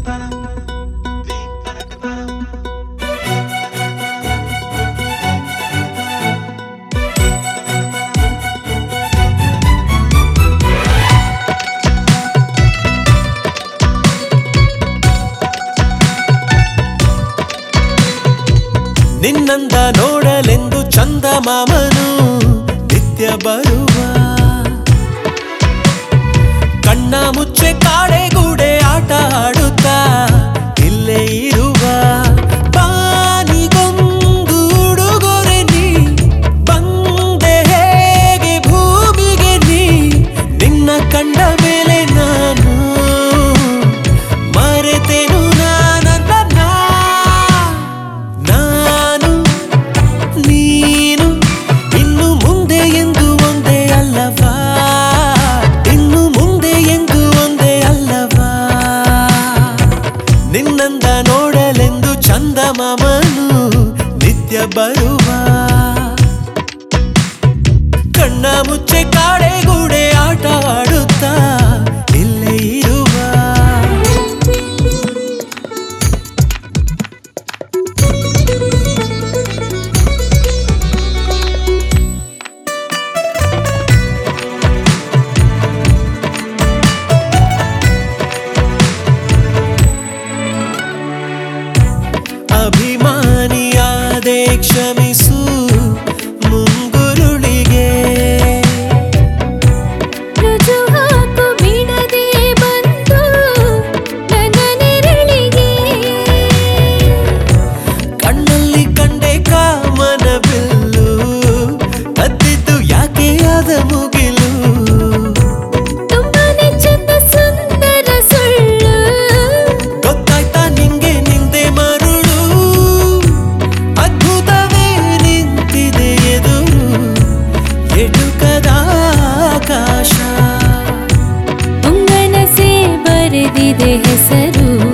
ನಿನ್ನಂದ ನೋಡಲೆಂದು ಚಂದ ಮಾಮನು ನಿತ್ಯ ಬರುವ ಕಣ್ಣ ಮುಚ್ಚೆ ಕಾಡೆಗೂಡೆ ಆಟ ಆಡುತ್ತಾ ಇಲ್ಲೇ ಇರುವ ಬಾನಿಗೊಂದು ಉಡುಗೊರೆ ನೀ ಬಂದೆ ಹೇಗೆ ಭೂಮಿಗೆ ನೀ ನಿನ್ನ ಕಂಡ ಮೇಲೆ ನಾನು ಮರೆತೆನು ನಾನಲ್ಲ ನಾನು ನೀನು ಇನ್ನು ಮುಂದೆ ಎಂದು ಒಂದೇ ಅಲ್ಲವಾ ಇನ್ನು ಮುಂದೆ ಎಂದು ಒಂದೇ ಅಲ್ಲವಾ ನಿನ್ನಂದ ನೋಡಲೆಂದು ಚಂದ ಮಾಮನು ನಿತ್ಯ ಬರುವ ಕಣ್ಣ ಮುಚ್ಚೆ ಕಾಡೆಗೂಡೆ ಆಟ ಆಡುತ್ತಾ ಇಲ್ಲೇ ಇರುವ ಅಭಿಮಾನಿಯಾದೆ ಕ್ಷಮಿಸು ಮುಂಗುರುಳಿಗೆ ರುಜು ಹಾಕು ಬಿಡದೆ ಬಂದು ನನ್ನ ನೆರಳಿಗೆ ಕಣ್ಣಲ್ಲಿ ಕಂಡೆ ಕಾಮನ ಬಿಲ್ಲು ಕದ್ದಿದ್ದು ಯಾಕೆ ಆದ ಮುಗಿಲು ತುಂಬಾನೇ ಚಂದ ಸುಂದರ ಸುಳ್ಳು ಗೊತ್ತಾಯ್ತಾ ನಿಂಗೆ ನಿಂದೆ ಮರುಳು ಅದ್ಭುತವೇ ನಿಂತಿದೆ ಎದುರು ಎಟುಕದ ಆಕಾಶ ಉಂಗನಸೆ ಬರೆದಿದೆ ಹೆಸರು